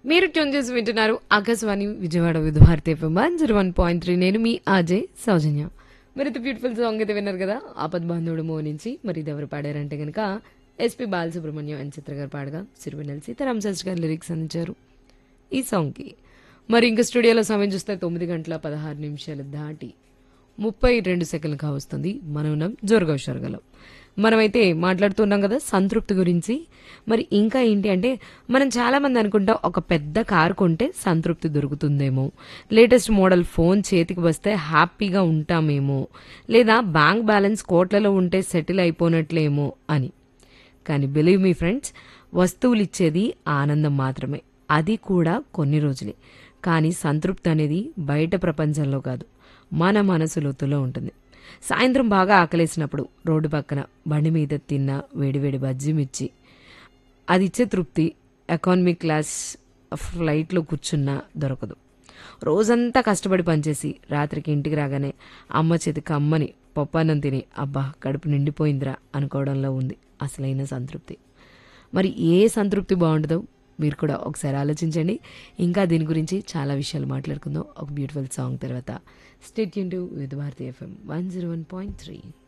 మీరు ట్యూన్ చేసి వింటున్నారు Akashvani Vijayawada Vividh Bharati F M one zero one point three నేను మీ అజయ్ సౌజన్య మరి ఇది బ్యూటిఫుల్ సాంగ్ అయితే విన్నారు కదా ఆపద్ బాంధవుడు మో నుంచి మరి ఇది ఎవరు పాడారంటే కనుక ఎస్పి బాలసుబ్రహ్మణ్యం అని చిత్ర గారు పాడగా సిరివెన్నెల సీతారాం శాస్త్రి గారు లిరిక్స్ అందించారు ఈ సాంగ్కి మరి ఇంకా స్టూడియోలో సమయం చూస్తే తొమ్మిది గంటల పదహారు నిమిషాలు దాటి ముప్పై రెండు సెకండ్లు కావస్తుంది మనం ఉన్నాం జోరుగా షరగలం మనమైతే మాట్లాడుతున్నాం కదా సంతృప్తి గురించి మరి ఇంకా ఏంటి అంటే మనం చాలా మంది అనుకుంటాం ఒక పెద్ద కారు కొంటే సంతృప్తి దొరుకుతుందేమో లేటెస్ట్ మోడల్ ఫోన్ చేతికి వస్తే హ్యాపీగా ఉంటామేమో లేదా బ్యాంక్ బ్యాలెన్స్ కోట్లలో ఉంటే సెటిల్ అయిపోనట్లేమో అని కానీ బిలీవ్ మీ ఫ్రెండ్స్ వస్తువులు ఇచ్చేది ఆనందం మాత్రమే అది కూడా కొన్ని రోజులే కానీ సంతృప్తి అనేది బయట ప్రపంచంలో కాదు మన మనసు లోతులో ఉంటుంది సాయంత్రం బాగా ఆకలేసినప్పుడు రోడ్డు పక్కన బండి మీద తిన్న వేడివేడి బజ్జీ మిర్చి అది ఇచ్చే తృప్తి ఎకానమీ క్లాస్ ఫ్లైట్లో కూర్చున్నా దొరకదు రోజంతా కష్టపడి పనిచేసి రాత్రికి ఇంటికి రాగానే అమ్మ చేతికి అమ్మని పప్పన్నం తిని అబ్బా కడుపు నిండిపోయిందిరా అనుకోవడంలో ఉంది అసలైన సంతృప్తి మరి ఏ సంతృప్తి బాగుంటుందో మీరు కూడా ఒకసారి ఆలోచించండి ఇంకా దీని గురించి చాలా విషయాలు మాట్లాడుకుందాం ఒక బ్యూటిఫుల్ సాంగ్ తర్వాత స్టేట్ యూన్ to with Bharathi FM one zero one point three